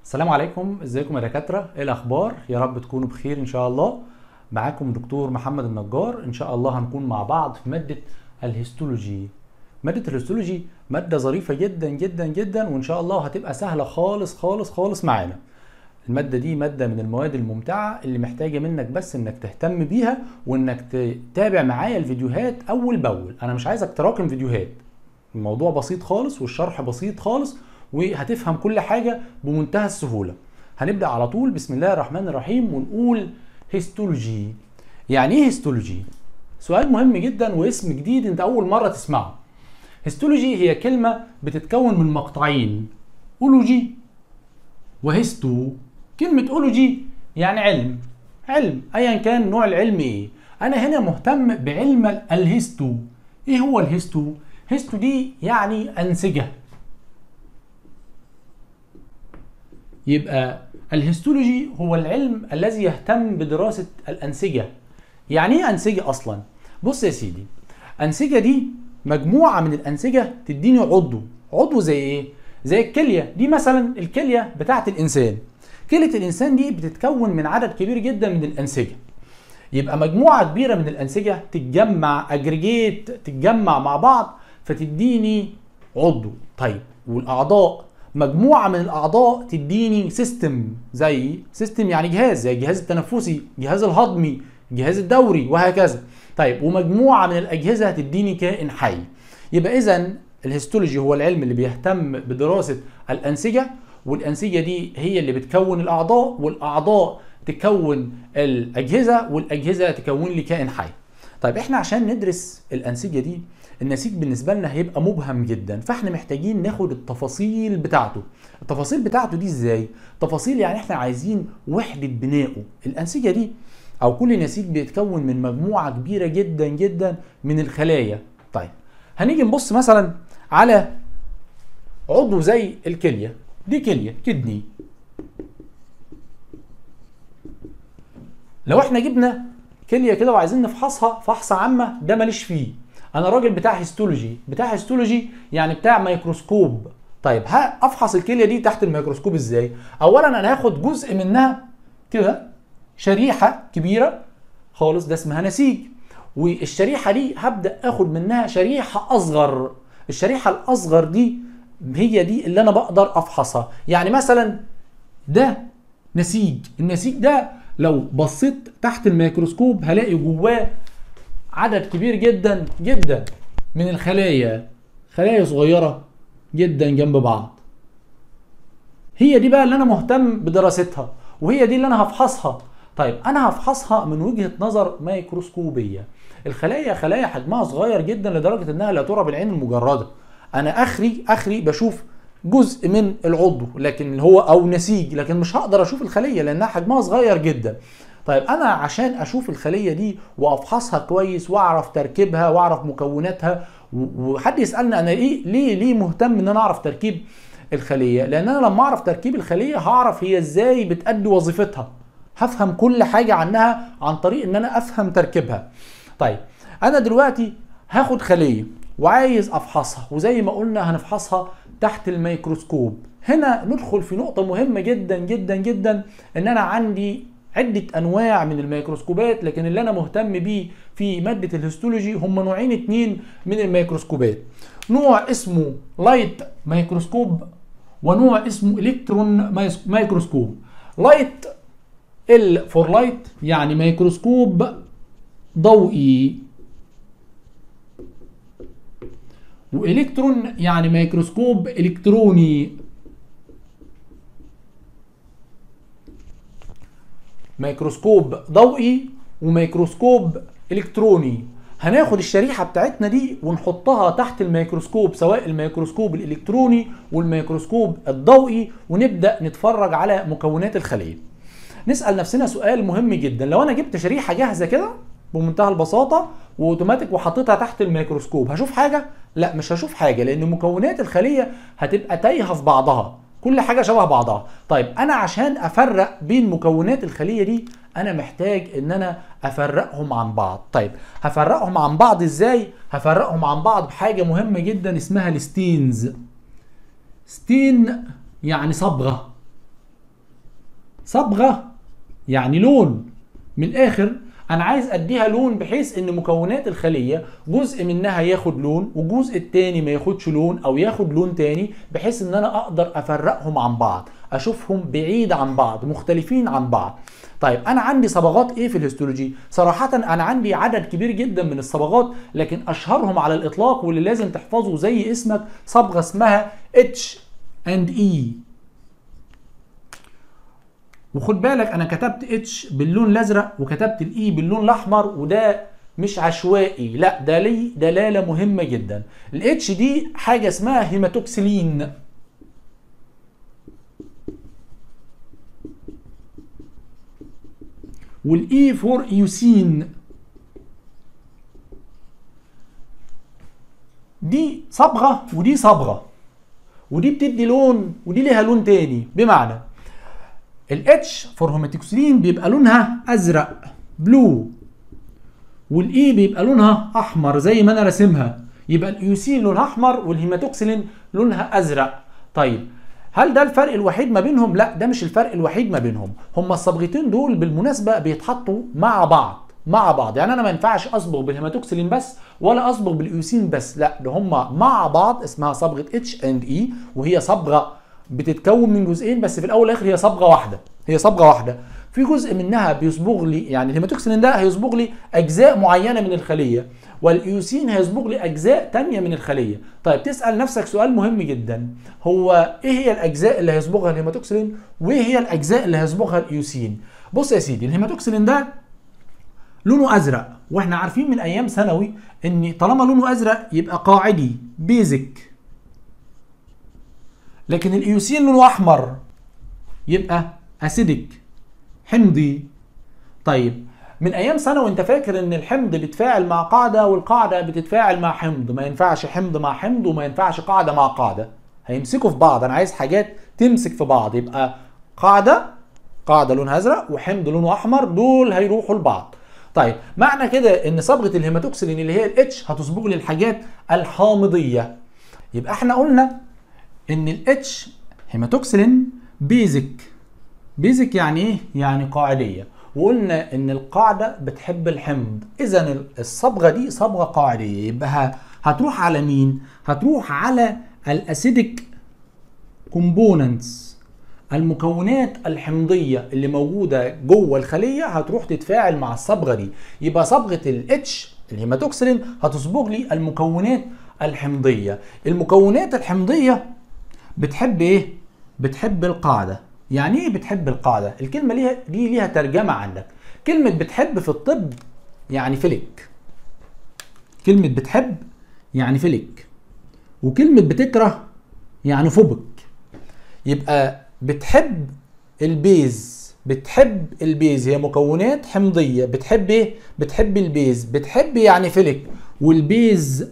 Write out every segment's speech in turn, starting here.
السلام عليكم ازيكم يا دكاتره ايه الاخبار يا رب تكونوا بخير ان شاء الله معاكم دكتور محمد النجار ان شاء الله هنكون مع بعض في ماده الهيستولوجي ماده الهيستولوجي ماده ظريفه جدا جدا جدا وان شاء الله هتبقى سهله خالص خالص خالص معانا المادة دي مادة من المواد الممتعة اللي محتاجة منك بس انك تهتم بيها وانك تتابع معايا الفيديوهات اول باول انا مش عايزك تراكم فيديوهات الموضوع بسيط خالص والشرح بسيط خالص وهتفهم كل حاجة بمنتهى السهولة هنبدأ على طول بسم الله الرحمن الرحيم ونقول هيستولوجي يعني ايه هيستولوجي سؤال مهم جدا واسم جديد انت اول مرة تسمعه هيستولوجي هي كلمة بتتكون من مقطعين اولوجي وهيستو كلمة اولوجي يعني علم علم ايا كان نوع العلم ايه انا هنا مهتم بعلم الهيستو ايه هو الهيستو هيستو دي يعني انسجه يبقى الهيستولوجي هو العلم الذي يهتم بدراسة الأنسجة يعني ايه أنسجة أصلا؟ بص يا سيدي أنسجة دي مجموعة من الأنسجة تديني عضو عضو زي إيه؟ زي الكلية دي مثلا الكلية بتاعت الإنسان كلية الإنسان دي بتتكون من عدد كبير جدا من الأنسجة يبقى مجموعة كبيرة من الأنسجة تتجمع أجريجيت تتجمع مع بعض فتديني عضو طيب والأعضاء مجموعه من الاعضاء تديني سيستم زي سيستم يعني جهاز زي الجهاز التنفسي الجهاز الهضمي الجهاز الدوري وهكذا طيب ومجموعه من الاجهزه هتديني كائن حي يبقى اذا الهيستولوجي هو العلم اللي بيهتم بدراسه الانسجه والانسجه دي هي اللي بتكون الاعضاء والاعضاء تكون الاجهزه والاجهزه تكون لي كائن حي طيب احنا عشان ندرس الانسجه دي النسيج بالنسبه لنا هيبقى مبهم جدا فاحنا محتاجين ناخد التفاصيل بتاعته التفاصيل بتاعته دي ازاي تفاصيل يعني احنا عايزين وحده بنائه الانسجه دي او كل نسيج بيتكون من مجموعه كبيره جدا جدا من الخلايا طيب هنيجي نبص مثلا على عضو زي الكليه دي كليه كدني لو احنا جبنا كليه كده وعايزين نفحصها فحصه عامه ده ماليش فيه انا راجل بتاع هيستولوجي بتاع هيستولوجي يعني بتاع ميكروسكوب طيب ها افحص الكليه دي تحت الميكروسكوب ازاي اولا انا هاخد جزء منها كده شريحه كبيره خالص ده اسمها نسيج والشريحه دي هبدا اخد منها شريحه اصغر الشريحه الاصغر دي هي دي اللي انا بقدر افحصها يعني مثلا ده نسيج النسيج ده لو بصيت تحت الميكروسكوب هلاقي جواه عدد كبير جدا جدا من الخلايا خلايا صغيرة جدا جنب بعض هي دي بقى اللي انا مهتم بدراستها وهي دي اللي انا هفحصها طيب انا هفحصها من وجهة نظر ميكروسكوبية الخلايا خلايا حجمها صغير جدا لدرجة انها لا ترى بالعين المجردة انا اخري اخري بشوف جزء من العضو لكن هو او نسيج لكن مش هقدر اشوف الخلية لانها حجمها صغير جدا طيب انا عشان اشوف الخليه دي وافحصها كويس واعرف تركيبها واعرف مكوناتها وحد يسالني انا ايه ليه ليه مهتم ان انا اعرف تركيب الخليه لان انا لما اعرف تركيب الخليه هعرف هي ازاي بتأدي وظيفتها هفهم كل حاجه عنها عن طريق ان انا افهم تركيبها طيب انا دلوقتي هاخد خليه وعايز افحصها وزي ما قلنا هنفحصها تحت الميكروسكوب هنا ندخل في نقطه مهمه جدا جدا جدا ان انا عندي عدة أنواع من الميكروسكوبات لكن اللي أنا مهتم بيه في مادة الهيستولوجي هم نوعين اتنين من الميكروسكوبات نوع اسمه لايت ميكروسكوب ونوع اسمه الكترون ميكروسكوب لايت ال فور لايت يعني ميكروسكوب ضوئي والكترون يعني ميكروسكوب الكتروني ميكروسكوب ضوئي وميكروسكوب الكتروني هناخد الشريحه بتاعتنا دي ونحطها تحت الميكروسكوب سواء الميكروسكوب الالكتروني والميكروسكوب الضوئي ونبدا نتفرج على مكونات الخليه نسال نفسنا سؤال مهم جدا لو انا جبت شريحه جاهزه كده بمنتهى البساطه واوتوماتيك وحطيتها تحت الميكروسكوب هشوف حاجه لا مش هشوف حاجه لان مكونات الخليه هتبقى تايهه في بعضها كل حاجه شبه بعضها طيب انا عشان افرق بين مكونات الخليه دي انا محتاج ان انا افرقهم عن بعض طيب هفرقهم عن بعض ازاي هفرقهم عن بعض بحاجه مهمه جدا اسمها الستينز ستين يعني صبغه صبغه يعني لون من الاخر انا عايز اديها لون بحيث ان مكونات الخليه جزء منها ياخد لون والجزء التاني ما ياخدش لون او ياخد لون تاني بحيث ان انا اقدر افرقهم عن بعض اشوفهم بعيد عن بعض مختلفين عن بعض طيب انا عندي صبغات ايه في الهيستولوجي صراحه انا عندي عدد كبير جدا من الصبغات لكن اشهرهم على الاطلاق واللي لازم تحفظه زي اسمك صبغه اسمها اتش اند اي وخد بالك انا كتبت اتش باللون الازرق وكتبت الاي باللون الاحمر وده مش عشوائي لا ده ليه دلاله مهمه جدا الاتش دي حاجه اسمها هيماتوكسلين والاي فور ايوسين دي صبغه ودي صبغه ودي بتدي لون ودي ليها لون تاني بمعنى الاتش فور هيماتوكسلين بيبقى لونها ازرق بلو والاي بيبقى لونها احمر زي ما انا راسمها يبقى الايوسين لونها احمر والهيماتوكسلين لونها ازرق طيب هل ده الفرق الوحيد ما بينهم لا ده مش الفرق الوحيد ما بينهم هما الصبغتين دول بالمناسبه بيتحطوا مع بعض مع بعض يعني انا ما ينفعش اصبغ بالهيماتوكسلين بس ولا اصبغ بالايوسين بس لا ده هما مع بعض اسمها صبغه اتش اند اي وهي صبغه بتتكون من جزئين بس في الاول والاخر هي صبغه واحده هي صبغه واحده في جزء منها بيصبغ لي يعني الهيماتوكسلين ده هيصبغ لي اجزاء معينه من الخليه والايوسين هيصبغ لي اجزاء تانية من الخليه طيب تسال نفسك سؤال مهم جدا هو ايه هي الاجزاء اللي هيصبغها الهيماتوكسلين وايه هي الاجزاء اللي هيصبغها الايوسين بص يا سيدي الهيماتوكسلين ده لونه ازرق واحنا عارفين من ايام ثانوي ان طالما لونه ازرق يبقى قاعدي بيزك لكن الايوسين لونه احمر يبقى اسيدك حمضي طيب من ايام سنه وانت فاكر ان الحمض بيتفاعل مع قاعده والقاعده بتتفاعل مع حمض ما ينفعش حمض مع حمض وما ينفعش قاعده مع قاعده هيمسكوا في بعض انا عايز حاجات تمسك في بعض يبقى قاعده قاعده لونها ازرق وحمض لونه احمر دول هيروحوا لبعض طيب معنى كده ان صبغه الهيماتوكسلين اللي هي الاتش هتصبغ لي الحاجات الحامضيه يبقى احنا قلنا ان الاتش هيماتوكسلين بيزك بيزك يعني ايه يعني قاعديه وقلنا ان القاعده بتحب الحمض اذا الصبغه دي صبغه قاعديه يبقى هتروح على مين هتروح على الاسيدك كومبوننتس المكونات الحمضيه اللي موجوده جوه الخليه هتروح تتفاعل مع الصبغه دي يبقى صبغه الاتش الهيماتوكسلين هتصبغ لي المكونات الحمضيه المكونات الحمضيه بتحب ايه بتحب القاعده يعني ايه بتحب القاعده الكلمه ليها دي ليها ترجمه عندك كلمه بتحب في الطب يعني فلك كلمه بتحب يعني فلك وكلمه بتكره يعني فوبك يبقى بتحب البيز بتحب البيز هي مكونات حمضيه بتحب ايه بتحب البيز بتحب يعني فلك والبيز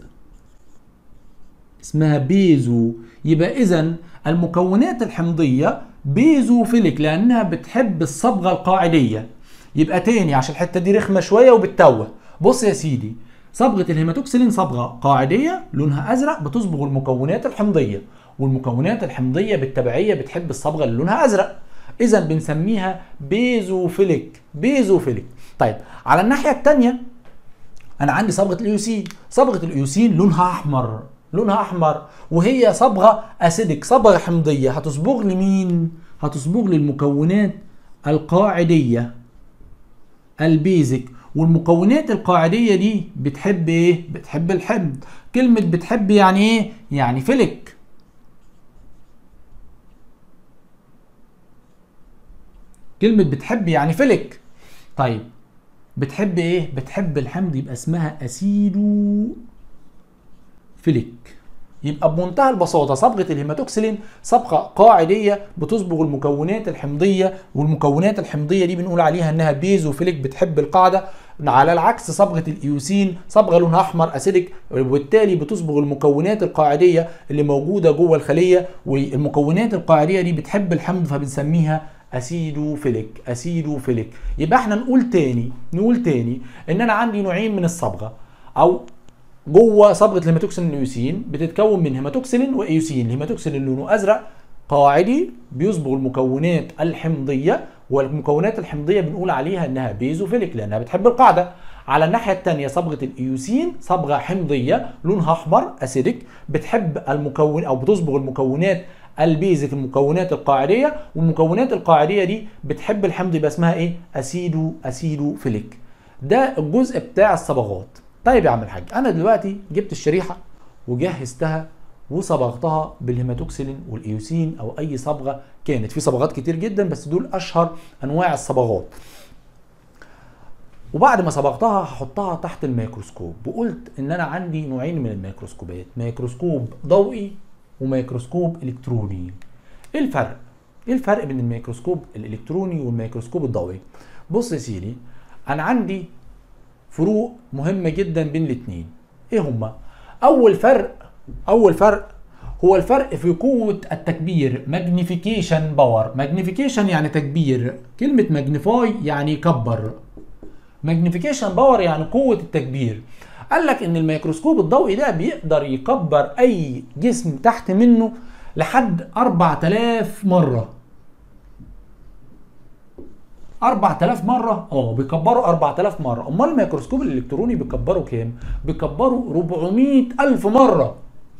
اسمها بيزو يبقى اذا المكونات الحمضيه بيزوفيليك لانها بتحب الصبغه القاعديه يبقى تاني عشان الحته دي رخمه شويه وبتتوه بص يا سيدي صبغه الهيماتوكسلين صبغه قاعديه لونها ازرق بتصبغ المكونات الحمضيه والمكونات الحمضيه بالتبعيه بتحب الصبغه اللي لونها ازرق اذا بنسميها بيزوفيليك بيزوفيليك طيب على الناحيه الثانيه انا عندي صبغه الايوسين صبغه الايوسين لونها احمر لونها احمر وهي صبغه اسيدك صبغه حمضيه هتصبغ لي مين هتصبغ لي المكونات القاعديه البيزك والمكونات القاعديه دي بتحب ايه بتحب الحمض كلمه بتحب يعني ايه يعني فلك كلمه بتحب يعني فلك طيب بتحب ايه بتحب الحمض يبقى اسمها اسيدو فيليك يبقى بمنتهى البساطة صبغة الهيماتوكسلين صبغة قاعدية بتصبغ المكونات الحمضية والمكونات الحمضية دي بنقول عليها انها بيزوفيليك بتحب القاعدة على العكس صبغة الايوسين صبغة لونها احمر اسيدك وبالتالي بتصبغ المكونات القاعدية اللي موجودة جوه الخلية والمكونات القاعدية دي بتحب الحمض فبنسميها اسيدوفيليك اسيدوفيليك يبقى احنا نقول تاني نقول تاني ان انا عندي نوعين من الصبغة او جوه صبغه الهيماتوكسين الايوسين بتتكون من هيماتوكسين وايوسين الهيماتوكسين لونه ازرق قاعدي بيصبغ المكونات الحمضيه والمكونات الحمضيه بنقول عليها انها بيزوفيليك لانها بتحب القاعده على الناحيه الثانيه صبغه الايوسين صبغه حمضيه لونها احمر اسيدك بتحب المكون او بتصبغ المكونات البيزك المكونات القاعديه والمكونات القاعديه دي بتحب الحمض يبقى اسمها ايه اسيدو اسيدو فيليك ده الجزء بتاع الصبغات طيب يا عم الحاج انا دلوقتي جبت الشريحه وجهزتها وصبغتها بالهيماتوكسيلين والايوسين او اي صبغه كانت في صبغات كتير جدا بس دول اشهر انواع الصبغات وبعد ما صبغتها هحطها تحت الميكروسكوب وقلت ان انا عندي نوعين من الميكروسكوبات ميكروسكوب ضوئي وميكروسكوب الكتروني ايه الفرق ايه الفرق بين الميكروسكوب الالكتروني والميكروسكوب الضوئي بص يا سيدي انا عندي فروق مهمه جدا بين الاثنين ايه هما اول فرق اول فرق هو الفرق في قوة التكبير ماجنيفيكيشن باور ماجنيفيكيشن يعني تكبير كلمة ماجنيفاي يعني يكبر ماجنيفيكيشن باور يعني قوة التكبير قال لك ان الميكروسكوب الضوئي ده بيقدر يكبر اي جسم تحت منه لحد 4000 مرة 4000 مرة اه بيكبروا 4000 مرة امال الميكروسكوب الالكتروني بيكبروا كام بيكبروا 400 الف مرة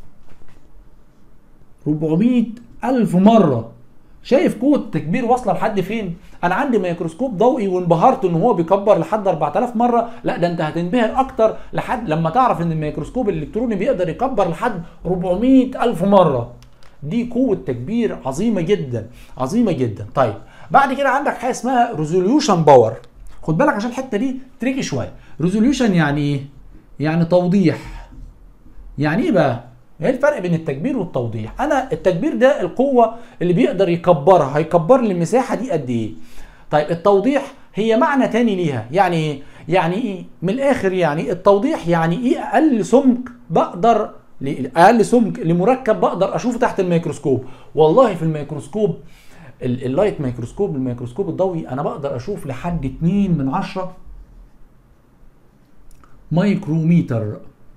400 ألف مرة شايف قوة التكبير واصلة لحد فين؟ أنا عندي ميكروسكوب ضوئي وانبهرت إن هو بيكبر لحد 4000 مرة، لا ده أنت هتنبهر أكتر لحد لما تعرف إن الميكروسكوب الإلكتروني بيقدر يكبر لحد 400 ألف مرة. دي قوة تكبير عظيمة جدا، عظيمة جدا. طيب بعد كده عندك حاجة اسمها ريزوليوشن باور. خد بالك عشان الحتة دي تريكي شوية. ريزوليوشن يعني إيه؟ يعني توضيح. يعني إيه بقى؟ ايه الفرق بين التكبير والتوضيح انا التكبير ده القوه اللي بيقدر يكبرها هيكبر لي المساحه دي قد ايه طيب التوضيح هي معنى تاني ليها يعني ايه يعني ايه من الاخر يعني التوضيح يعني ايه اقل سمك بقدر اقل سمك لمركب بقدر اشوفه تحت الميكروسكوب والله في الميكروسكوب اللايت ميكروسكوب الميكروسكوب الضوئي انا بقدر اشوف لحد 2 من 10 مايكروميتر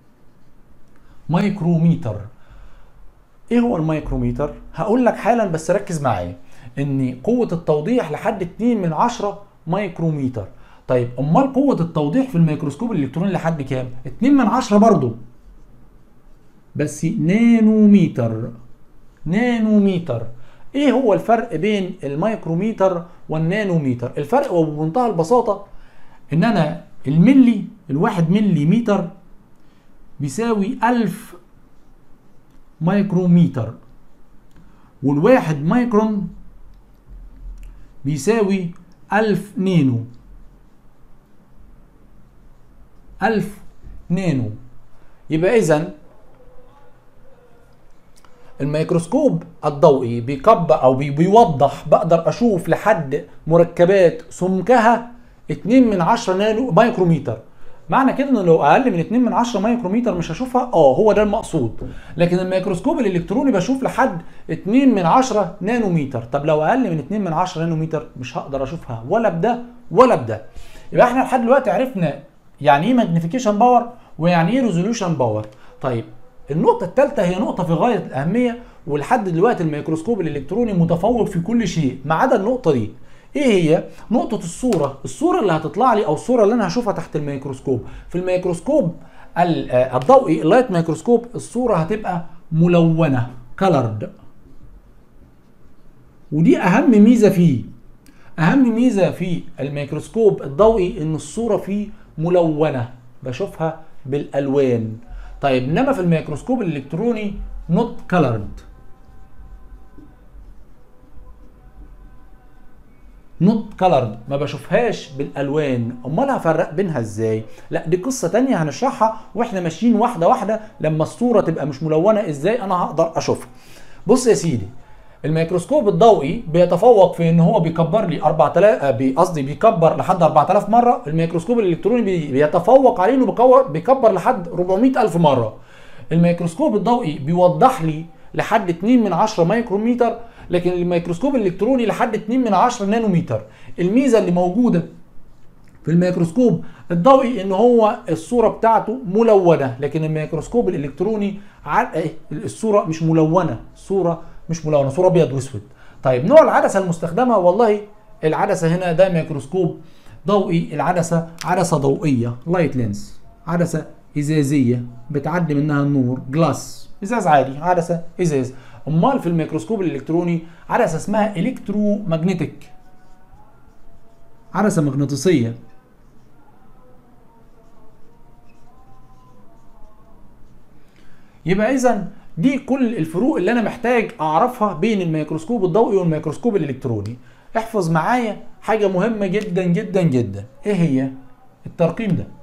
مايكروميتر ايه هو المايكروميتر هقول لك حالا بس ركز معايا ان قوه التوضيح لحد 2 من 10 مايكروميتر طيب امال قوه التوضيح في الميكروسكوب الالكتروني لحد كام 2 من 10 برضه بس نانوميتر نانوميتر ايه هو الفرق بين المايكروميتر والنانوميتر الفرق هو بمنتهى البساطه ان انا الملي الواحد ملي متر بيساوي ألف مايكروميتر والواحد مايكرون بيساوي ألف نانو ألف نانو يبقى إذا الميكروسكوب الضوئي بيكبر أو بيوضح بقدر أشوف لحد مركبات سمكها 2 من 10 نانو مايكروميتر معنى كده ان لو اقل من 2 من 10 مايكروميتر مش هشوفها اه هو ده المقصود لكن الميكروسكوب الالكتروني بشوف لحد 2 من 10 نانوميتر طب لو اقل من 2 من 10 نانوميتر مش هقدر اشوفها ولا بده ولا بده يبقى احنا لحد دلوقتي عرفنا يعني ايه ماجنيفيكيشن باور ويعني ايه ريزوليوشن باور طيب النقطة الثالثة هي نقطة في غاية الأهمية ولحد دلوقتي الميكروسكوب الإلكتروني متفوق في كل شيء ما عدا النقطة دي ايه هي نقطة الصورة الصورة اللي هتطلع لي او الصورة اللي انا هشوفها تحت الميكروسكوب في الميكروسكوب الضوئي اللايت ميكروسكوب الصورة هتبقى ملونة كلرد ودي اهم ميزة فيه اهم ميزة في الميكروسكوب الضوئي ان الصورة فيه ملونة بشوفها بالالوان طيب انما في الميكروسكوب الالكتروني نوت كلرد نوت كلرد ما بشوفهاش بالالوان امال هفرق بينها ازاي لا دي قصه تانية هنشرحها واحنا ماشيين واحده واحده لما الصوره تبقى مش ملونه ازاي انا هقدر اشوفها بص يا سيدي الميكروسكوب الضوئي بيتفوق في ان هو بيكبر لي 4000 قصدي بيكبر لحد 4000 مره الميكروسكوب الالكتروني بيتفوق عليه انه بيكبر لحد 400 الف مره الميكروسكوب الضوئي بيوضح لي لحد 2 من 10 مايكروميتر لكن الميكروسكوب الالكتروني لحد 2 من 10 نانومتر الميزه اللي موجوده في الميكروسكوب الضوئي ان هو الصوره بتاعته ملونه لكن الميكروسكوب الالكتروني الصوره مش ملونه صوره مش ملونه صوره ابيض واسود طيب نوع العدسه المستخدمه والله العدسه هنا ده ميكروسكوب ضوئي العدسه عدسه ضوئيه لايت لينس عدسه ازازيه بتعدي منها النور جلاس ازاز عادي عدسه ازاز امال في الميكروسكوب الالكتروني عدسه اسمها الكترو ماجنتيك عدسه مغناطيسيه يبقى اذا دي كل الفروق اللي انا محتاج اعرفها بين الميكروسكوب الضوئي والميكروسكوب الالكتروني احفظ معايا حاجه مهمه جدا جدا جدا ايه هي الترقيم ده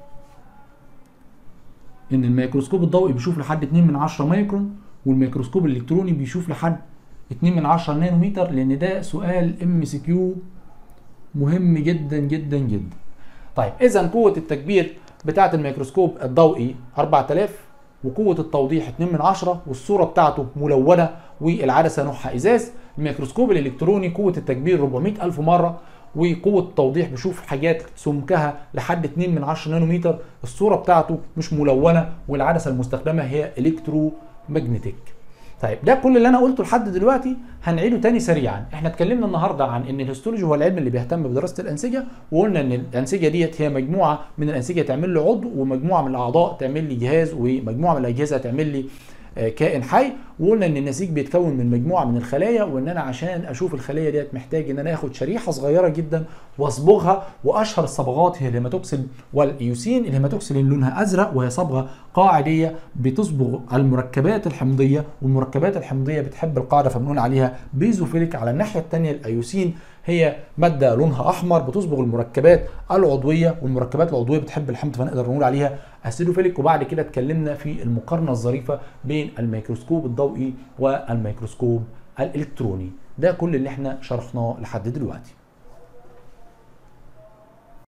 ان الميكروسكوب الضوئي بيشوف لحد 2 من 10 مايكرون والميكروسكوب الالكتروني بيشوف لحد 2 من 10 نانومتر لان ده سؤال ام سي كيو مهم جدا جدا جدا طيب اذا قوه التكبير بتاعه الميكروسكوب الضوئي 4000 وقوه التوضيح 2 من 10 والصوره بتاعته ملونه والعدسه نوعها ازاز الميكروسكوب الالكتروني قوه التكبير 400 الف مره وقوه التوضيح بشوف حاجات سمكها لحد 2 من 10 نانومتر الصوره بتاعته مش ملونه والعدسه المستخدمه هي الكترو ماجنتيك طيب ده كل اللي انا قلته لحد دلوقتي هنعيده تاني سريعا احنا اتكلمنا النهارده عن ان الهيستولوجي هو العلم اللي بيهتم بدراسه الانسجه وقلنا ان الانسجه ديت هي مجموعه من الانسجه تعمل لي عضو ومجموعه من الاعضاء تعمل لي جهاز ومجموعه من الاجهزه تعمل لي كائن حي وقلنا ان النسيج بيتكون من مجموعه من الخلايا وان انا عشان اشوف الخليه ديت محتاج ان انا اخد شريحه صغيره جدا واصبغها واشهر الصبغات هي الهيماتوكسين والايوسين الهيماتوكسين اللي لونها ازرق وهي صبغه قاعديه بتصبغ المركبات الحمضيه والمركبات الحمضيه بتحب القاعده فبنقول عليها بيزوفيليك على الناحيه الثانيه الايوسين هي ماده لونها احمر بتصبغ المركبات العضويه والمركبات العضويه بتحب الحمض فنقدر نقول عليها اسيدوفيليك وبعد كده اتكلمنا في المقارنه الظريفه بين الميكروسكوب الضوئي والميكروسكوب الالكتروني ده كل اللي احنا شرحناه لحد دلوقتي